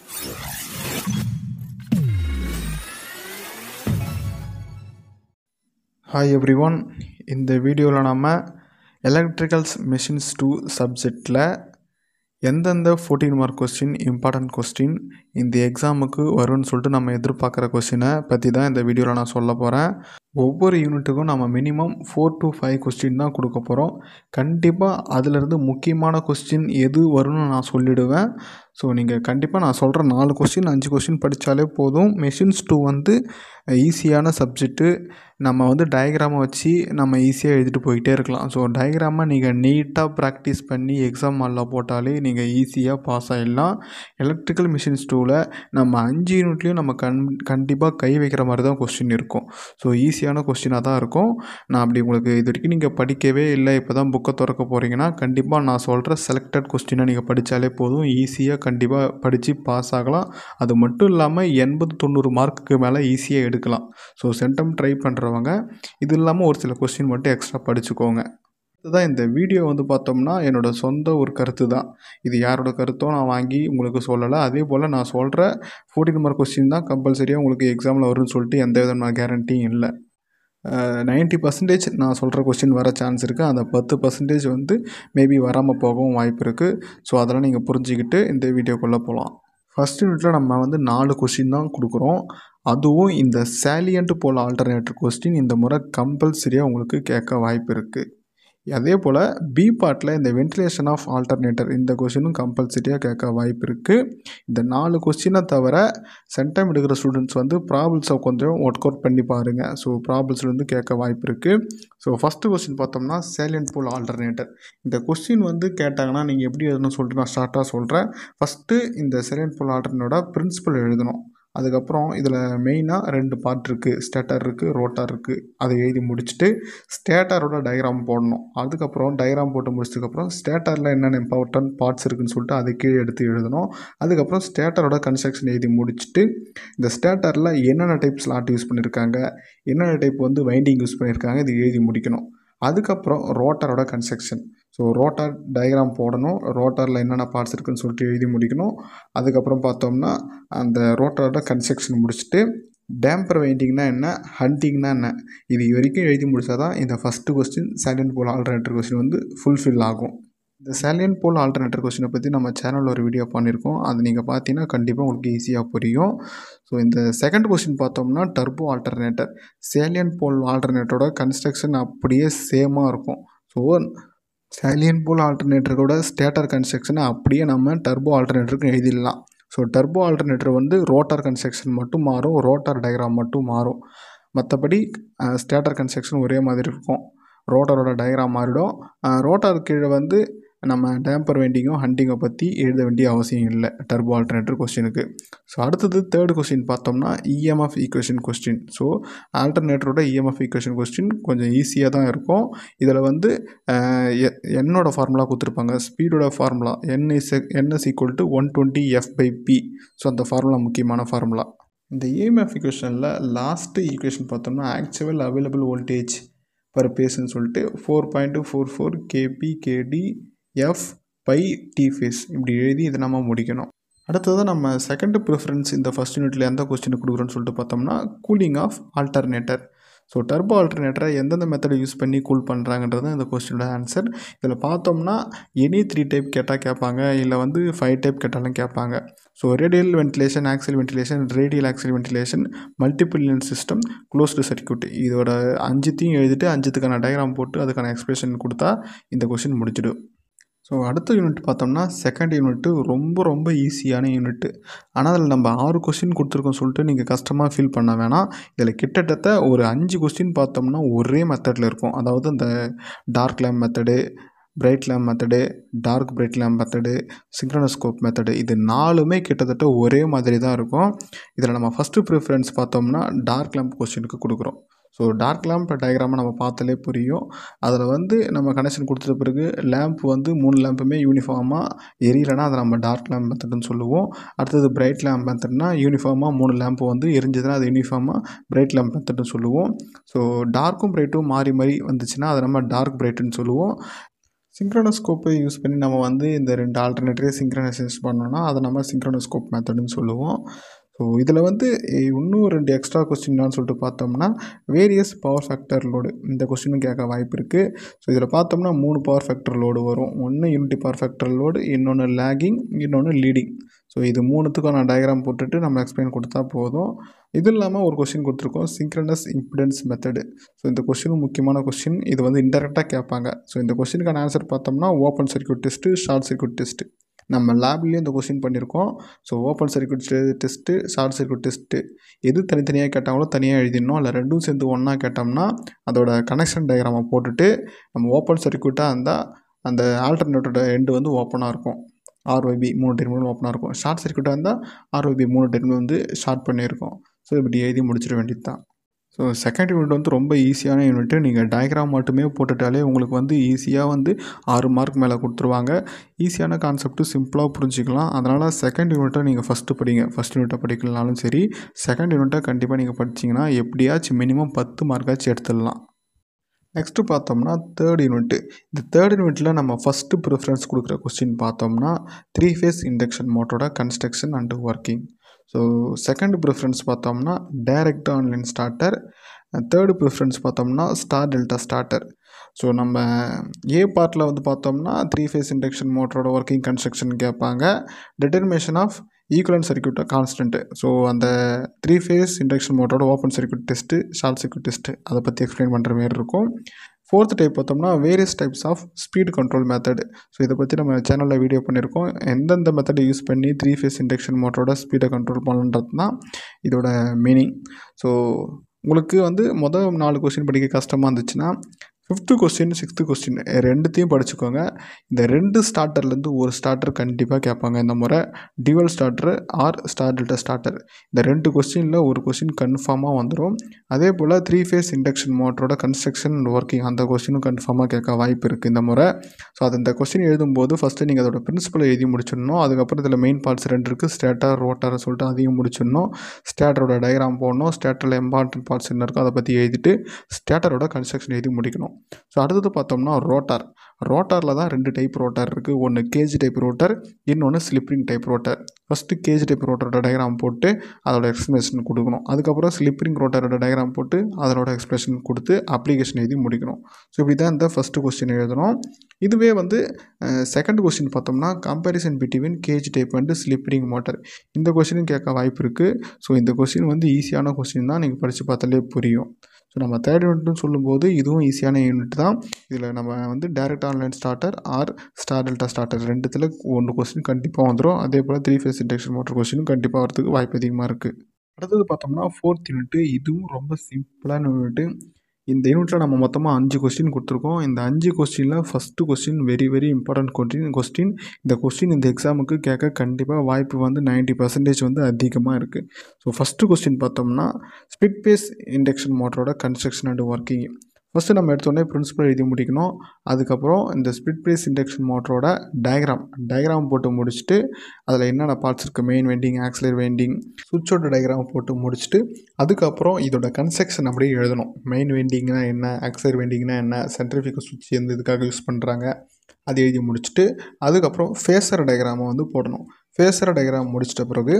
hi every one இந்த வீடியோவில் நம்ம எலக்ட்ரிக்கல்ஸ் மிஷின்ஸ் டூ சப்ஜெக்டில் எந்தெந்த fourteen mark question important question இந்த எக்ஸாமுக்கு வரும்னு சொல்லிட்டு நம்ம எதிர்பார்க்குற கொஸ்டினை பற்றி தான் இந்த வீடியோவில் நான் சொல்ல போகிறேன் ஒவ்வொரு யூனிட்டுக்கும் நம்ம minimum four to five question தான் கொடுக்க போகிறோம் கண்டிப்பாக அதிலிருந்து முக்கியமான கொஸ்டின் எது வரும்னு நான் சொல்லிடுவேன் ஸோ நீங்கள் கண்டிப்பாக நான் சொல்கிற நாலு கொஸ்டின் அஞ்சு கொஸ்டின் படித்தாலே போதும் மெஷின்ஸ் டூ வந்து ஈஸியான சப்ஜெக்ட்டு நம்ம வந்து டயக்ராமை வச்சு நம்ம ஈஸியாக எழுதிட்டு போயிட்டே இருக்கலாம் ஸோ டயக்ராமை நீங்கள் நீட்டாக ப்ராக்டிஸ் பண்ணி எக்ஸாம் ஹாலில் போட்டாலே நீங்கள் ஈஸியாக பாஸ் ஆகிடலாம் எலக்ட்ரிக்கல் மிஷின்ஸ் டூவில் நம்ம அஞ்சு யூனிட்லேயும் நம்ம கண் கண்டிப்பாக கை வைக்கிற மாதிரி தான் கொஸ்டின் இருக்கும் ஸோ ஈஸியான கொஸ்டினாக தான் இருக்கும் நான் அப்படி உங்களுக்கு இது வரைக்கும் நீங்கள் படிக்கவே இல்லை இப்போ தான் புக்கை திறக்க போகிறீங்கன்னா கண்டிப்பாக நான் சொல்கிற செலக்டட் கொஸ்டினை நீங்கள் படித்தாலே போதும் ஈஸியாக கண்டிப்பாக படித்து பாஸ் ஆகலாம் அது மட்டும் இல்லாமல் எண்பது தொண்ணூறு மார்க்குக்கு மேலே ஈஸியாக எடுக்கலாம் ஸோ சென்டம் ட்ரை பண்ணுறவங்க இது இல்லாமல் ஒரு சில கொஸ்டின் மட்டும் எக்ஸ்ட்ரா படிச்சுக்கோங்க இதுதான் இந்த வீடியோ வந்து பார்த்தோம்னா என்னோடய சொந்த ஒரு கருத்து தான் இது யாரோட கருத்தோ நான் வாங்கி உங்களுக்கு சொல்லலை அதே போல் நான் சொல்கிற ஃபோர்டீன் மார்க் கொஸ்டின் தான் கம்பல்சரியாக உங்களுக்கு எக்ஸாமில் வரும்னு சொல்லிட்டு எந்த விதமான கேரண்டியும் இல்லை நைன்ட்டி பர்சன்டேஜ் நான் சொல்கிற கொஸ்டின் வர சான்ஸ் இருக்குது அந்த பத்து பர்சன்டேஜ் வந்து மேபி வராமல் போகவும் வாய்ப்பு இருக்குது ஸோ அதெல்லாம் நீங்கள் புரிஞ்சுக்கிட்டு இந்த வீடியோக்குள்ளே போகலாம் ஃபஸ்ட் யூனிட்டில் நம்ம வந்து நாலு கொஸ்டின் தான் கொடுக்குறோம் அதுவும் இந்த சேலியன்ட் போல் ஆல்டர்னேட்டிவ் கொஸ்டின் இந்த முறை கம்பல்சரியாக உங்களுக்கு கேட்க வாய்ப்பு இருக்குது அதே போல் பி பார்ட்டில் இந்த வென்டிலேஷன் ஆஃப் ஆல்டர்னேட்டர் இந்த கொஸ்டினும் கம்பல்சரியாக கேட்க வாய்ப்பு இருக்குது இந்த நாலு கொஸ்டினை தவிர சென்டம் எடுக்கிற ஸ்டூடெண்ட்ஸ் வந்து ப்ராப்ளம்ஸை கொஞ்சம் ஒர்க் அவுட் பண்ணி பாருங்கள் ஸோ ப்ராப்ளம்ஸில் வந்து கேட்க வாய்ப்பு இருக்குது ஸோ ஃபஸ்ட்டு கொஸ்டின் பார்த்தோம்னா சேலியன்ட் போல் ஆல்டர்னேட்டர் இந்த கொஸ்டின் வந்து கேட்டாங்கன்னா நீங்கள் எப்படி எழுதணும்னு சொல்லிட்டு நான் ஸ்டார்ட்டாக சொல்கிறேன் ஃபஸ்ட்டு இந்த சேலியன்ட் போல் ஆல்டர்னேட்டோட பிரின்சிபல் எழுதணும் அதுக்கப்புறம் இதில் மெயினாக ரெண்டு பார்ட் இருக்குது ஸ்டேட்டர் இருக்குது ரோட்டார் இருக்குது அதை எழுதி முடிச்சுட்டு ஸ்டேட்டரோட டயக்ராம் போடணும் அதுக்கப்புறம் டயக்ராம் போட்டு முடிச்சதுக்கப்புறம் ஸ்டேட்டரில் என்னென்ன இம்பார்ட்டன்ட் பார்ட்ஸ் இருக்குதுன்னு சொல்லிட்டு அதை கீழே எடுத்து எழுதணும் அதுக்கப்புறம் ஸ்டேட்டரோட கன்ஸ்ட்ரக்ஷன் எழுதி முடிச்சுட்டு இந்த ஸ்டேட்டரில் என்னென்ன டைப் ஸ்லாட் யூஸ் பண்ணியிருக்காங்க என்னென்ன டைப் வந்து வைண்டிங் யூஸ் பண்ணியிருக்காங்க இது எழுதி முடிக்கணும் அதுக்கப்புறம் ரோட்டரோட கன்ஸ்ட்ரக்ஷன் ஸோ ரோட்டார் டயக்ராம் போடணும் ரோட்டாரில் என்னென்ன பார்ட்ஸ் இருக்குதுன்னு சொல்லிட்டு எழுதி முடிக்கணும் அதுக்கப்புறம் பார்த்தோம்னா அந்த ரோட்டரோட கன்ஸ்ட்ரக்ஷன் முடிச்சுட்டு டேம்பர் வைண்டிங்னா என்ன ஹண்டிங்னா என்ன இது வரைக்கும் எழுதி முடித்தா தான் இந்த first question second pole alternator question வந்து ஃபுல்ஃபில் ஆகும் இந்த சேலியன் போல் ஆல்டர்னேட்டர் கொஸ்டினை பற்றி நம்ம சேனலில் ஒரு வீடியோ பண்ணியிருக்கோம் அது நீங்கள் பார்த்தீங்கன்னா கண்டிப்பாக உங்களுக்கு ஈஸியாக புரியும் ஸோ இந்த செகண்ட் கொஸ்டின் பார்த்தோம்னா டர்போ ஆல்டர்னேட்டர் சேலியன் போல் ஆல்டர்னேட்டரோட கன்ஸ்ட்ரக்ஷன் அப்படியே சேமாக இருக்கும் ஸோ சேலியன் போல் ஆல்டர்னேட்டரோட ஸ்டேட்டர் கன்ஸ்ட்ரக்ஷனை அப்படியே நம்ம டர்போ ஆல்டர்னேட்டருக்கு எழுதிடலாம் ஸோ டர்போ ஆல்டர்னேட்டர் வந்து ரோட்டார் கன்ஸ்ட்ரக்ஷன் மட்டும் மாறும் ரோட்டார் டயக்ராம் மட்டும் மாறும் மற்றபடி ஸ்டேட்டர் கன்ஸ்ட்ரக்ஷன் ஒரே மாதிரி இருக்கும் ரோட்டரோட டயக்ராம் மாறிடும் ரோட்டார் கீழே வந்து நம்ம டேம்பர் வெண்டிங்கும் ஹண்டிங்கை பற்றி எழுத வேண்டிய அவசியம் இல்லை டர்போ ஆல்டர்னேட்டர் கொஸ்டினுக்கு ஸோ அடுத்தது தேர்ட் கொஸ்டின் பார்த்தோம்னா இஎம்எஃப் ஈக்குவேஷன் கொஸ்டின் ஸோ ஆல்டர்னேட்டரோட இஎம்எஃப் ஈக்குவேஷன் கொஸ்டின் கொஞ்சம் ஈஸியாக தான் இருக்கும் இதில் வந்து என்னோட ஃபார்முலா கொடுத்துருப்பாங்க ஸ்பீடோட formula N is NS equal to one twenty F by P so அந்த ஃபார்முலா முக்கியமான ஃபார்முலா இந்த இஎம்எஃப் ஈக்குவேஷனில் லாஸ்ட்டு ஈக்குவேஷன் பார்த்தோம்னா ஆக்சுவல் அவைலபிள் வோல்டேஜ் பர் பேஸ்ன்னு சொல்லிட்டு four point four four KP KD F phi T phase இப்படி எழுதி இதை நம்ம முடிக்கணும் அடுத்தது நம்ம செகண்ட் ப்ரிஃபரன்ஸ் இந்த ஃபஸ்ட் யூனிட்டில் எந்த கொஸ்டின் கொடுக்குறோன்னு சொல்லிட்டு பார்த்தோம்னா cooling of alternator so turbo ஆல்டர்னேட்டரை எந்தெந்த மெத்தடை யூஸ் பண்ணி கூல் பண்ணுறாங்கன்றது இந்த கொஸ்டினோட ஆன்சர் இதில் பார்த்தோம்னா எனி த்ரீ டைப் கேட்டால் கேட்பாங்க இல்லை வந்து ஃபைவ் டைப் கேட்டாலும் கேட்பாங்க so radial ventilation axial ventilation radial axial ventilation multiple lens system closed circuit இதோட அஞ்சுத்தையும் எழுதிட்டு அஞ்சுத்துக்கான டயக்ராம் போட்டு அதுக்கான எக்ஸ்பிரஷன் கொடுத்தா இந்த கொஸ்டின் முடிச்சிடும் ஸோ அடுத்த யூனிட் பார்த்தோம்னா செகண்ட் யூனிட்டு ரொம்ப ரொம்ப ஈஸியான யூனிட்டு ஆனால் அதில் நம்ம ஆறு கொஸ்டின் கொடுத்துருக்கோம் சொல்லிட்டு நீங்கள் கஷ்டமாக ஃபீல் பண்ண வேணாம் இதில் கிட்டத்தட்ட ஒரு அஞ்சு கொஸ்டின் பார்த்தோம்னா ஒரே மெத்தடில் இருக்கும் அதாவது இந்த dark lamp method bright lamp method dark bright lamp method synchronoscope method இது நாலுமே கிட்டத்தட்ட ஒரே மாதிரி தான் இருக்கும் இதில் நம்ம ஃபஸ்ட்டு ப்ரிஃபரன்ஸ் பார்த்தோம்னா டார்க் லேம்ப் கொஸ்டினுக்கு கொடுக்குறோம் ஸோ டார்க் லேம்ப் டயக்ராமை நம்ம பார்த்தாலே புரியும் அதில் வந்து நம்ம கனெக்ஷன் கொடுத்துட்ட பிறகு லேம்ப் வந்து மூணு லேம்புமே யூனிஃபார்மாக எரியலைன்னா அதை நம்ம டார்க் லேம்ப் மெத்தட்னு சொல்லுவோம் அடுத்தது பிரைட் லேம்ப் மெத்தட்னா யூனிஃபார்மாக மூணு லேம்பு வந்து எரிஞ்சதுன்னா அது யூனிஃபார்மாக பிரைட் லேம்ப் மெத்தட்னு சொல்லுவோம் ஸோ டார்க்கும் பிரைட்டும் மாறி மாறி வந்துச்சுன்னா அதை நம்ம டார்க் பிரைட்டுன்னு சொல்லுவோம் சிங்க்ரோனோஸ்கோப்பை யூஸ் பண்ணி நம்ம வந்து இந்த ரெண்டு ஆல்டர்னேட்டிவ் சிங்க்ரனைசேஷன் பண்ணோம்னா அதை நம்ம சிங்க்ரோனோஸ்கோப் மெத்தடுன்னு சொல்லுவோம் ஸோ இதில் வந்து இன்னும் ரெண்டு எக்ஸ்ட்ரா கொஸ்டின்னான்னு சொல்லிட்டு பார்த்தோம்னா வேரியஸ் பவர் ஃபேக்டர் லோடு இந்த கொஸ்டினும் கேட்க வாய்ப்பு இருக்குது ஸோ இதில் பார்த்தோம்னா மூணு பவர் ஃபேக்டர் லோடு வரும் ஒன்று யூனிட்டி பவர் ஃபேக்டர் லோடு இன்னொன்று லேகிங் இன்னொன்று லீடிங் ஸோ இது மூணுத்துக்கும் நான் டயக்ராம் போட்டுட்டு நம்ம எக்ஸ்பிளைன் கொடுத்தா போதும் இது இல்லாமல் ஒரு கொஸ்டின் கொடுத்துருக்கோம் சிங்க்ரனஸ் இம்பிடன்ஸ் மெத்தடு ஸோ இந்த கொஸ்டினும் முக்கியமான கொஸ்டின் இது வந்து இன்டெரக்டாக கேட்பாங்க ஸோ இந்த கொஸ்டினுக்கான ஆன்சர் பார்த்தோம்னா open circuit test short circuit test நம்ம லேப்லேயும் இந்த கொஸ்டின் பண்ணியிருக்கோம் so open circuit test short circuit test எது தனித்தனியாக கேட்டாங்களோ தனியாக எழுதிடணும் இல்லை ரெண்டும் சேர்ந்து ஒன்றா கேட்டோம்னா அதோட கனெக்ஷன் டயக்ராமை போட்டுட்டு நம்ம ஓப்பன் சர்க்யூட்டாக இருந்தால் அந்த ஆல்டர்னேட்டோட எண்டு வந்து ஓப்பனாக இருக்கும் ஆர்ஒபி மூணு டெர்மினல் ஓப்பனாக இருக்கும் ஷார்ட் சர்க்யூட்டாக இருந்தால் ஆர்ஒபி மூணு டெர்மினல் வந்து ஷார்ட் பண்ணியிருக்கோம் ஸோ இப்படி எழுதி முடிச்சிட வேண்டியது தான் ஸோ செகண்ட் யூனிட் வந்து ரொம்ப ஈஸியான யூனிட்டு நீங்கள் டயக்ராம் மட்டுமே போட்டுட்டாலே உங்களுக்கு வந்து ஈஸியாக வந்து ஆறு மார்க் மேலே கொடுத்துருவாங்க ஈஸியான கான்செப்ட்டு சிம்பிளாக புரிஞ்சிக்கலாம் அதனால் செகண்ட் யூனிட்டை நீங்கள் ஃபஸ்ட்டு படிங்க ஃபஸ்ட் யூனிட்டை படிக்கலனாலும் சரி செகண்ட் யூனிட்டை கண்டிப்பாக நீங்கள் படிச்சிங்கன்னா எப்படியாச்சும் மினிமம் பத்து மார்க்காச்சும் எடுத்துடலாம் நெக்ஸ்ட்டு பார்த்தோம்னா தேர்ட் யூனிட்டு இந்த தேர்ட் யூனிட்டில் நம்ம ஃபஸ்ட்டு ப்ரிஃபரன்ஸ் கொடுக்குற கொஸ்டின் பார்த்தோம்னா த்ரீ ஃபேஸ் இண்டக்ஷன் மோட்டரோட construction and working so second preference பார்த்தோம்னா direct online starter third preference பார்த்தோம்னா ஸ்டார் டெல்டா ஸ்டார்டர் ஸோ நம்ம ஏ பார்ட்டில் வந்து பார்த்தோம்னா த்ரீ ஃபேஸ் இண்டக்ஷன் மோட்டரோட ஒர்க்கிங் கன்ஸ்ட்ரக்ஷன் கேட்பாங்க determination of equivalent circuit constant so அந்த த்ரீ ஃபேஸ் இண்டக்ஷன் மோட்டரோட open circuit test short circuit test அதை பற்றி எக்ஸ்பிளைன் பண்ணுற மாதிரி இருக்கும் ஃபோர்த் டைப் பார்த்தோம்னா various types of speed control method so இதை பற்றி நம்ம சேனலில் வீடியோ பண்ணியிருக்கோம் எந்தெந்த மெத்தடை யூஸ் பண்ணி த்ரீ ஃபேஸ் இண்டக்ஷன் மோட்டரோட ஸ்பீடை கண்ட்ரோல் பண்ணன்றது தான் இதோட மீனிங் ஸோ உங்களுக்கு வந்து மொதல் நாலு கொஸ்டின் படிக்க கஷ்டமாக இருந்துச்சுன்னா ஃபிஃப்த்து கொஸ்டின் சிக்ஸ்த்து கொஸ்டின் ரெண்டுத்தையும் படிச்சுக்கோங்க இந்த ரெண்டு ஸ்டார்டர்லேருந்து ஒரு ஸ்டார்டர் கண்டிப்பாக கேட்பாங்க இந்த முறை DOL starter or star delta starter இந்த ரெண்டு கொஸ்டினில் ஒரு கொஸ்டின் கன்ஃபார்மாக வந்துடும் அதே போல் த்ரீ ஃபேஸ் இண்டக்ஷன் மோட்டரோட கன்ஸ்ட்ரக்ஷன் அண்ட் ஒர்க்கிங் அந்த கொஸ்டினும் கன்ஃபார்மாக கேட்க வாய்ப்பு இருக்குது இந்த முறை ஸோ அது இந்த கொஸ்டின் எழுதும்போது ஃபஸ்ட்டு நீங்கள் அதோட பிரின்சிபல் எழுதி முடிச்சிடணும் அதுக்கப்புறம் இதில் மெயின் பார்ட்ஸ் ரெண்டு இருக்குது ஸ்டேட்டர் ரோட்டர் சொல்லிட்டு அதையும் முடிச்சிடணும் ஸ்டேட்டரோட டயக்ராம் போடணும் ஸ்டேட்டரில் இம்பார்ட்டன்ட் பார்ட்ஸ் என்ன இருக்கோ அதை பற்றி எழுதிட்டு ஸ்டேட்டரோட கன்ஸ்ட்ரக்ஷன் எழுதி முடிக்கணும் ஸோ அடுத்தது பார்த்தோம்னா ரோட்டார் ரோட்டாரில் தான் ரெண்டு டைப் ரோட்டார் இருக்குது ஒன்று கேஜ் டைப் ரோட்டர் இன்னொன்று slip ring type rotor first cage type ரோட்டரோட டயக்ராம் போட்டு அதோட எக்ஸ்ப்ளனேஷன் கொடுக்கணும் அதுக்கப்புறம் ஸ்லிப்ரிங் ரோட்டரோட டயக்ராம் போட்டு அதனோட எக்ஸ்ப்ளனேஷன் கொடுத்து அப்ளிகேஷன் எழுதி முடிக்கணும் ஸோ இப்படி தான் இந்த ஃபஸ்ட்டு கொஸ்டின் எழுதணும் இதுவே வந்து செகண்ட் கொஸ்டின் பார்த்தோம்னா comparison between cage type and slip ring motor இந்த கொஸ்டினும் கேட்க வாய்ப்பு இருக்குது ஸோ இந்த கொஸ்டின் வந்து ஈஸியான கொஸ்டின் தான் நீங்கள் படித்து பார்த்தாலே புரியும் ஸோ நம்ம தேர்ட் யூனிட்னு சொல்லும்போது இதுவும் ஈஸியான யூனிட் தான் இதில் நம்ம வந்து direct online starter or star delta starter ரெண்டுத்தில் ஒன்று கொஸ்டின் கண்டிப்பாக வந்துடும் அதே போல் த்ரீ ஃபேஸ் இண்டக்ஷன் மோட்டர் கொஸ்டினும் கண்டிப்பாக வரதுக்கு வாய்ப்பு அதிகமாக இருக்குது அடுத்தது பார்த்தோம்னா ஃபோர்த் யூனிட்டு இதுவும் ரொம்ப சிம்பிளான யூனிட்டு இந்த யூனிட்டில் நம்ம மொத்தமாக அஞ்சு கொஸ்டின் கொடுத்துருக்கோம் இந்த அஞ்சு கொஸ்டினில் first question very very important question question இந்த கொஸ்டின் இந்த எக்ஸாமுக்கு கேட்க கண்டிப்பாக வாய்ப்பு வந்து நைன்ட்டி பர்சன்டேஜ் வந்து அதிகமாக இருக்குது ஸோ ஃபஸ்ட்டு கொஸ்டின் பார்த்தோம்னா ஸ்பிட் பேஸ் இண்டக்ஷன் மோட்டரோட கன்ஸ்ட்ரக்ஷன் அண்ட் ஒர்க்கிங் ஃபஸ்ட்டு நம்ம எடுத்தோடனே பிரின்சிபல் எழுதி முடிக்கணும் அதுக்கப்புறம் இந்த ஸ்பிட் பேஸ் இண்டக்ஷன் மோட்டரோட டயக்ராம் டயக்ராம் போட்டு முடிச்சுட்டு அதில் என்னென்ன பார்ட்ஸ் இருக்குது மெயின் வெண்டிங் ஆக்சிலர் வெண்டிங் சுவிட்சோட டயக்ராம் போட்டு முடிச்சுட்டு அதுக்கப்புறம் இதோட கன்ஸ்ட்ரக்ஷன் அப்படியே எழுதணும் மெயின் வெண்டிங்னா என்ன ஆக்சிலர் வெண்டிங்னா என்ன சென்ட்ரிஃபிகல் சுவிட்ச் எந்த இதுக்காக யூஸ் பண்ணுறாங்க அது எழுதி முடிச்சுட்டு அதுக்கப்புறம் ஃபேஸர் டயக்ராமை வந்து போடணும் ஃபேஸர் டயக்ராம் முடிச்சிட்ட பிறகு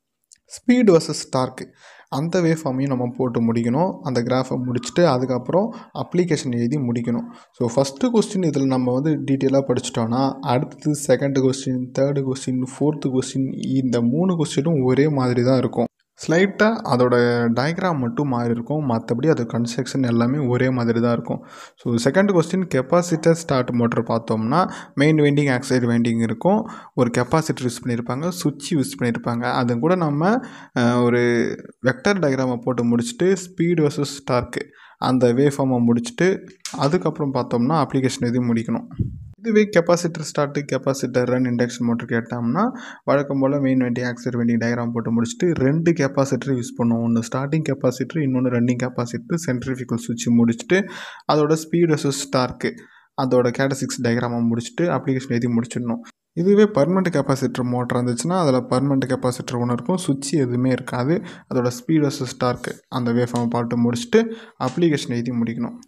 ஸ்பீடு வர்சஸ் டார்க்கு அந்த வே ஃபார்மையும் நம்ம போட்டு முடிக்கணும் அந்த கிராஃபை முடிச்சுட்டு அதுக்கப்புறம் அப்ளிகேஷன் எழுதி முடிக்கணும் ஸோ ஃபஸ்ட்டு கொஸ்டின் இதில் நம்ம வந்து டீட்டெயிலாக படிச்சிட்டோன்னா அடுத்தது second question third question fourth question இந்த மூணு கொஸ்டினும் ஒரே மாதிரி தான் இருக்கும் ஸ்லைட்டாக அதோட டயக்ராம் மட்டும் மாறி இருக்கும் மற்றபடி அது கன்ஸ்ட்ரக்ஷன் எல்லாமே ஒரே மாதிரி தான் இருக்கும் so second question capacitor start motor பார்த்தோம்னா மெயின் வெண்டிங் ஆக்சைடு வெண்டிங் இருக்கும் ஒரு கெப்பாசிட்டர் யூஸ் பண்ணியிருப்பாங்க சுவிட்ச் யூஸ் பண்ணியிருப்பாங்க அது கூட நம்ம அஹ், ஒரு வெக்டர் டயக்ராமை போட்டு முடிச்சுட்டு ஸ்பீடு வர்சஸ் டார்க்கு அந்த வே ஃபார்மை முடிச்சுட்டு அதுக்கப்புறம் பார்த்தோம்னா அப்ளிகேஷன் எதுவும் முடிக்கணும் இதுவே capacitor start capacitor run induction motor கேட்டோம்னா வழக்கம் போல் மெயின் வண்டி ஆக்சர் வண்டி டயக்ராம் போட்டு முடிச்சுட்டு ரெண்டு கெப்பாசிட்டர் யூஸ் பண்ணுவோம் ஒன்று ஸ்டார்டிங் கெப்பாசிட்டர் இன்னொன்று ரன்னிங் கெப்பாசிட்டர் சென்ட்ரிஃபிகல் சுவிட்ச் முடிச்சுட்டு அதோட ஸ்பீடு வர்சஸ் டார்க்கு அதோட கேட்டசிக்ஸ் டயக்ராமை முடிச்சுட்டு அப்ளிகேஷன் எழுதி முடிச்சிடணும் இதுவே பர்மனெண்ட் கெப்பாசிட்டர் மோட்டர் இருந்துச்சுன்னா அதில் பர்மனெண்ட் கெப்பாசிட்டர் ஒன்று இருக்கும் சுவிட்ச் எதுவுமே இருக்காது அதோட ஸ்பீட் வர்சஸ் டார்க்கு அந்த வேஃபார்ம் பாட்டு முடிச்சுட்டு அப்ளிகேஷன் எழுதி முடிக்கணும்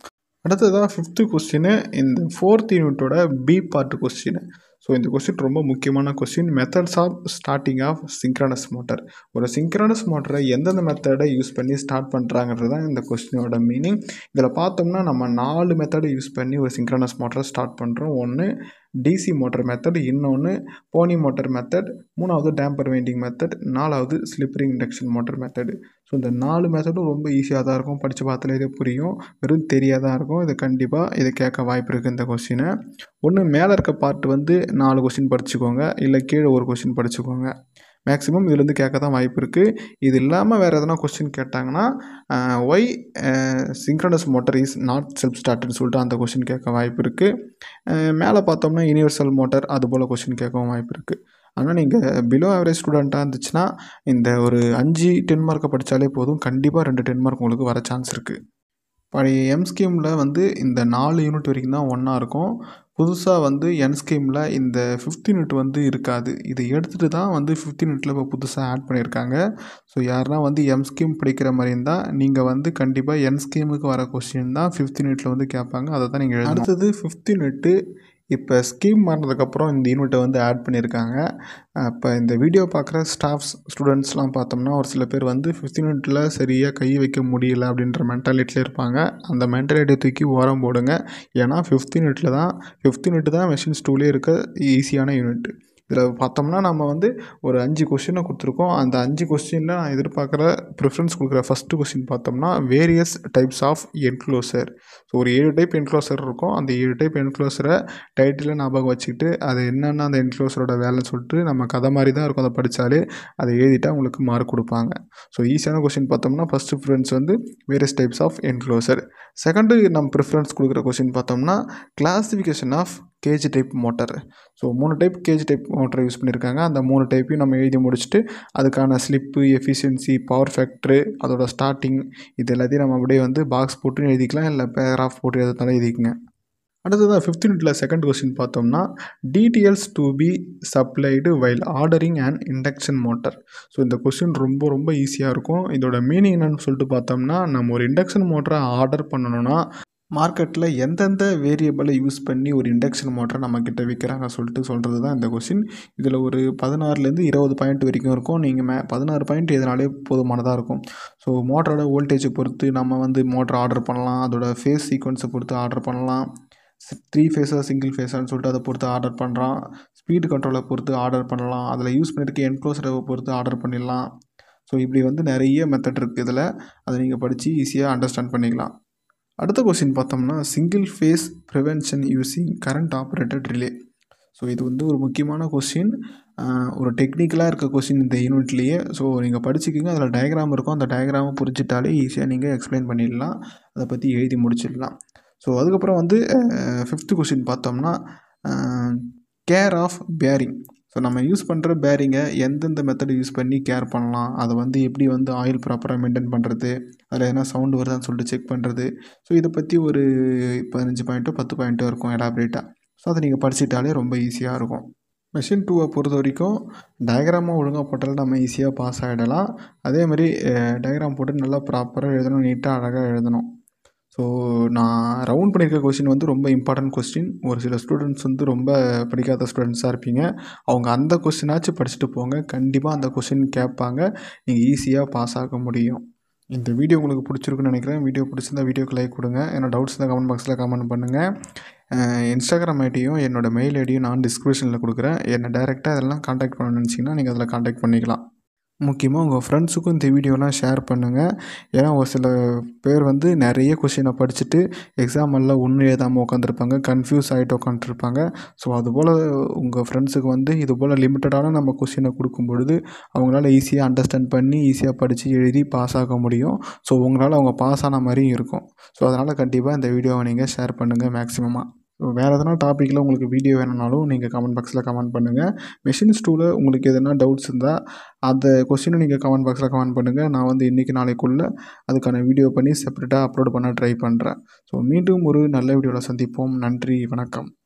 அடுத்ததாக ஃபிஃப்த்து கொஸ்டின் இந்த ஃபோர்த் யூனிட்டோட பி பார்ட் கொஸ்டின் ஸோ இந்த கொஸ்டின் ரொம்ப முக்கியமான question methods of starting of synchronous motor ஒரு சிங்க்ரனஸ் மோட்டரை எந்தெந்த மெத்தடை யூஸ் பண்ணி ஸ்டார்ட் பண்ணுறாங்கிறது தான் இந்த கொஸ்டினோட மீனிங் இதில் பார்த்தோம்னா நம்ம நாலு மெத்தடை யூஸ் பண்ணி ஒரு சிங்க்ரனஸ் மோட்டரை ஸ்டார்ட் பண்ணுறோம் ஒன்று டிசி மோட்டர் மெத்தட் இன்னொன்று போனி மோட்டர் மெத்தட் மூணாவது டேம்பர் வைண்டிங் மெத்தட் நாலாவது slip ring induction motor method so இந்த நாலு மெத்தடும் ரொம்ப ஈஸியாக தான் இருக்கும் படித்து பார்த்தாலே இது புரியும் வெறும் தெரியாதான் இருக்கும் இது கண்டிப்பாக இது கேட்க வாய்ப்பு இருக்குது இந்த கொஸ்டினை ஒன்று மேலே இருக்க பார்ட் வந்து நாலு கொஸ்டின் படிச்சுக்கோங்க இல்லை கீழே ஒரு கொஸ்டின் படிச்சுக்கோங்க மேக்ஸிமம் இதுலேருந்து கேட்க தான் வாய்ப்பு இருக்குது இது இல்லாமல் வேறு எதனா கொஸ்டின் கேட்டாங்கன்னா why synchronous motor is not self ஸ்டார்ட்னு சொல்லிட்டு அந்த கொஸ்டின் கேட்க வாய்ப்பு இருக்குது மேலே பார்த்தோம்னா யூனிவர்சல் மோட்டர் அது போல் கொஸ்டின் கேட்கவும் வாய்ப்பு இருக்குது ஆனால் நீங்கள் பிலோ ஆவரேஜ் ஸ்டூடெண்ட்டாக இருந்துச்சுன்னா இந்த ஒரு அஞ்சு டென் மார்க்கை படித்தாலே போதும் கண்டிப்பாக ரெண்டு டென் மார்க் உங்களுக்கு வர சான்ஸ் இருக்குது பழைய எம் ஸ்கீமில் வந்து இந்த நாலு யூனிட் வரைக்கும் தான் ஒன்றா இருக்கும் புதுசாக வந்து என் ஸ்கீமில் இந்த ஃபிஃப்த் யூனிட் வந்து இருக்காது இதை எடுத்துகிட்டு தான் வந்து ஃபிஃப்த் யூனிட்டில் இப்போ புதுசாக ஆட் பண்ணியிருக்காங்க ஸோ யாருனா வந்து எம் ஸ்கீம் படிக்கிற மாதிரி இருந்தால் நீங்கள் வந்து கண்டிப்பாக என் ஸ்கீமுக்கு வர கொஸ்டின் தான் ஃபிஃப்த் யூனிட்டில் வந்து கேட்பாங்க அதை தான் நீங்கள் அடுத்தது ஃபிஃப்த் யூனிட்டு இப்போ ஸ்கீம் மாறினதுக்கப்புறம் இந்த யூனிட்டை வந்து ஆட் பண்ணியிருக்காங்க இப்போ இந்த வீடியோ பார்க்குற ஸ்டாஃப்ஸ் ஸ்டூடெண்ட்ஸ்லாம் பார்த்தோம்னா ஒரு சில பேர் வந்து ஃபிஃப்த் யூனிட்டில் சரியாக கை வைக்க முடியல அப்படின்ற மென்டாலிட்டியில் இருப்பாங்க அந்த மென்டாலிட்டியை தூக்கி ஓரம் போடுங்க ஏன்னா ஃபிஃப்த் யூனிட்டில் தான் ஃபிஃப்த் யூனிட் தான் மெஷின்ஸ் டூலே இருக்க ஈஸியான யூனிட் இதில் பார்த்தோம்னா நம்ம வந்து ஒரு அஞ்சு கொஸ்டினை கொடுத்துருக்கோம் அந்த அஞ்சு கொஸ்டினில் நான் எதிர்பார்க்குற ப்ரிஃபரன்ஸ் கொடுக்குற ஃபஸ்ட்டு கொஸ்டின் பார்த்தோம்னா various types of enclosure so ஒரு ஏழு டைப் என்க்ளோசர் இருக்கும் அந்த ஏழு டைப் என்க்ளோசரை டைட்டில் ஞாபகம் வச்சுக்கிட்டு அது என்னென்ன அந்த என்க்ளோசரோட வேலைன்னு சொல்லிட்டு நம்ம கதை மாதிரி தான் இருக்கும் அதை படித்தாலே அதை எழுதிட்டா உங்களுக்கு மார்க் கொடுப்பாங்க ஸோ ஈஸியான கொஸ்டின் பார்த்தோம்னா ஃபஸ்ட்டு ப்ரிஃபரன்ஸ் வந்து various types of enclosure second நம்ம ப்ரிஃபரன்ஸ் கொடுக்குற கொஸ்டின் பார்த்தோம்னா classification of cage type motor so மூணு type cage type motor use பண்ணியிருக்காங்க அந்த மூணு டைப்பையும் நம்ம எழுதி முடிச்சுட்டு அதுக்கான ஸ்லிப்பு எஃபிஷியன்சி பவர் ஃபேக்ட்ரு அதோட ஸ்டார்டிங் இது எல்லாத்தையும் நம்ம அப்படியே வந்து பாக்ஸ் போட்டு எழுதிக்கலாம் இல்லை பேராஃப் போட்டு எழுதுனாலும் எழுதிக்கங்க அடுத்ததாக ஃபிஃப்த் யூனிட்டில் செகண்ட் கொஸ்டின் பார்த்தோம்னா details to be supplied while ordering and induction motor so இந்த கொஸ்டின் ரொம்ப ரொம்ப ஈஸியாக இருக்கும் இதோட மீனிங் என்னன்னு சொல்லிட்டு பார்த்தோம்னா நம்ம ஒரு இண்டக்ஷன் மோட்டரை ஆர்டர் பண்ணணும்னா மார்க்கெட்டில் எந்தெந்த வேரியபிளை யூஸ் பண்ணி ஒரு இண்டக்ஷன் மோட்டரை நம்மக்கிட்ட விற்கிறாங்க சொல்லிட்டு சொல்கிறது தான் இந்த கொஸ்டின் இதில் ஒரு பதினாறுலேருந்து இருபது பாயிண்ட் வரைக்கும் இருக்கும் நீங்கள் மே பதினாறு பாயிண்ட் எதனாலே போதுமானதாக இருக்கும் ஸோ மோட்டரோட வோல்டேஜை பொறுத்து நம்ம வந்து மோட்டர் ஆர்டர் பண்ணலாம் அதோட ஃபேஸ் சீக்வன்ஸை பொறுத்து ஆர்டர் பண்ணலாம் த்ரீ ஃபேஸாக சிங்கிள் ஃபேஸான்னு சொல்லிட்டு அதை பொறுத்து ஆர்டர் பண்ணுறான் ஸ்பீடு கண்ட்ரோலை பொறுத்து ஆர்டர் பண்ணலாம் அதில் யூஸ் பண்ணியிருக்க என்க்ளோசரை பொறுத்து ஆர்டர் பண்ணிடலாம் ஸோ இப்படி வந்து நிறைய மெத்தட் இருக்குது இதில் அதை நீங்கள் படித்து ஈஸியாக அண்டர்ஸ்டாண்ட் பண்ணிக்கலாம் அடுத்த கொஸ்டின் பார்த்தோம்னா single phase prevention using current operated relay so இது வந்து ஒரு முக்கியமான கொஸ்டின் ஒரு டெக்னிக்கலாக இருக்க கொஸ்டின் இந்த யூனிட்லேயே ஸோ நீங்கள் படிச்சுக்கிங்க அதில் டயக்ராம் இருக்கும் அந்த டயக்ராமை புரிஞ்சிட்டாலே ஈஸியாக நீங்கள் எக்ஸ்பிளைன் பண்ணிடலாம் அதை பற்றி எழுதி முடிச்சிடலாம் ஸோ அதுக்கப்புறம் வந்து ஃபிஃப்த்து கொஸ்டின் பார்த்தோம்னா கேர் ஆஃப் பேரிங் ஸோ நம்ம யூஸ் பண்ணுற பேரிங்கை எந்தெந்த மெத்தட் யூஸ் பண்ணி கேர் பண்ணலாம் அதை வந்து எப்படி வந்து ஆயில் ப்ராப்பராக மெயின்டைன் பண்ணுறது அதில் எதனா சவுண்டு வருதான்னு சொல்லிட்டு செக் பண்ணுறது ஸோ இதை பற்றி ஒரு பதினஞ்சு பாயிண்ட்டோ பத்து பாயிண்ட்டோ இருக்கும் எலாபரேட்டாக ஸோ அதை நீங்கள் படிச்சிட்டாலே ரொம்ப ஈஸியாக இருக்கும் மெஷின் டூவை பொறுத்த வரைக்கும் டயக்ராமாக ஒழுங்காக போட்டாலும் நம்ம ஈஸியாக பாஸ் ஆகிடலாம் அதேமாதிரி டயக்ராம் போட்டு நல்லா ப்ராப்பராக எழுதணும் நீட்டாக அழகாக எழுதணும் ஸோ நான் ரவுண்ட் பண்ணியிருக்க கொஸ்டின் வந்து ரொம்ப இம்பார்ட்டன்ட் கொஸ்டின் ஒரு சில ஸ்டூடெண்ட்ஸ் வந்து ரொம்ப படிக்காத ஸ்டூடெண்ட்ஸாக இருப்பீங்க அவங்க அந்த கொஸ்டினாச்சும் படிச்சுட்டு போங்க கண்டிப்பாக அந்த கொஸ்டின் கேட்பாங்க நீங்கள் ஈஸியாக பாஸ் ஆக முடியும் இந்த வீடியோ உங்களுக்கு பிடிச்சிருக்குன்னு நினைக்கிறேன் வீடியோ பிடிச்சிருந்தா வீடியோக்கு லைக் கொடுங்க என்ன டவுட்ஸ் இருந்தால் கமெண்ட் பாக்ஸில் கமெண்ட் பண்ணுங்கள் இன்ஸ்டாகிராம் ஐடியும் என்னோடய மெயில் ஐடியும் நான் டிஸ்கிரிப்ஷனில் கொடுக்குறேன் என்னை டேரெக்டாக இதெல்லாம் காண்டாக்ட் பண்ணணும்னு நினச்சிங்கன்னா நீங்கள் அதில் காண்டாக்ட் பண்ணிக்கலாம் முக்கியமாக உங்கள் ஃப்ரெண்ட்ஸுக்கும் இந்த வீடியோலாம் ஷேர் பண்ணுங்கள் ஏன்னா ஒரு சில பேர் வந்து நிறைய கொஷினை படிச்சுட்டு எக்ஸாம் எல்லாம் ஒன்றும் எழுதாமல் உட்காந்துருப்பாங்க கன்ஃபியூஸ் ஆகிட்டு உட்காந்துருப்பாங்க ஸோ அதுபோல் உங்கள் ஃப்ரெண்ட்ஸுக்கு வந்து இது போல் லிமிட்டடான நம்ம கொஷினை கொடுக்கும் பொழுது அவங்களால ஈஸியாக அண்டர்ஸ்டாண்ட் பண்ணி ஈஸியாக படித்து எழுதி பாஸ் ஆக முடியும் ஸோ உங்களால் அவங்க பாஸ் ஆன மாதிரியும் இருக்கும் ஸோ அதனால் கண்டிப்பாக இந்த வீடியோவை நீங்கள் ஷேர் பண்ணுங்கள் மேக்ஸிமமாக ஸோ வேறு எதனா டாப்பிக்கில் உங்களுக்கு வீடியோ வேணும்னாலும் நீங்கள் கமெண்ட் பாக்ஸில் கமெண்ட் பண்ணுங்கள் மெஷின்ஸ் டூவில் உங்களுக்கு எதனா டவுட்ஸ் இருந்தால் அந்த கொஸ்டினை நீங்கள் கமெண்ட் பாக்ஸில் கமெண்ட் பண்ணுங்கள் நான் வந்து இன்றைக்கி நாளைக்குள்ளே அதுக்கான வீடியோ பண்ணி செப்பரேட்டாக அப்லோட் பண்ண ட்ரை பண்ணுறேன் ஸோ மீண்டும் ஒரு நல்ல வீடியோவில் சந்திப்போம் நன்றி வணக்கம்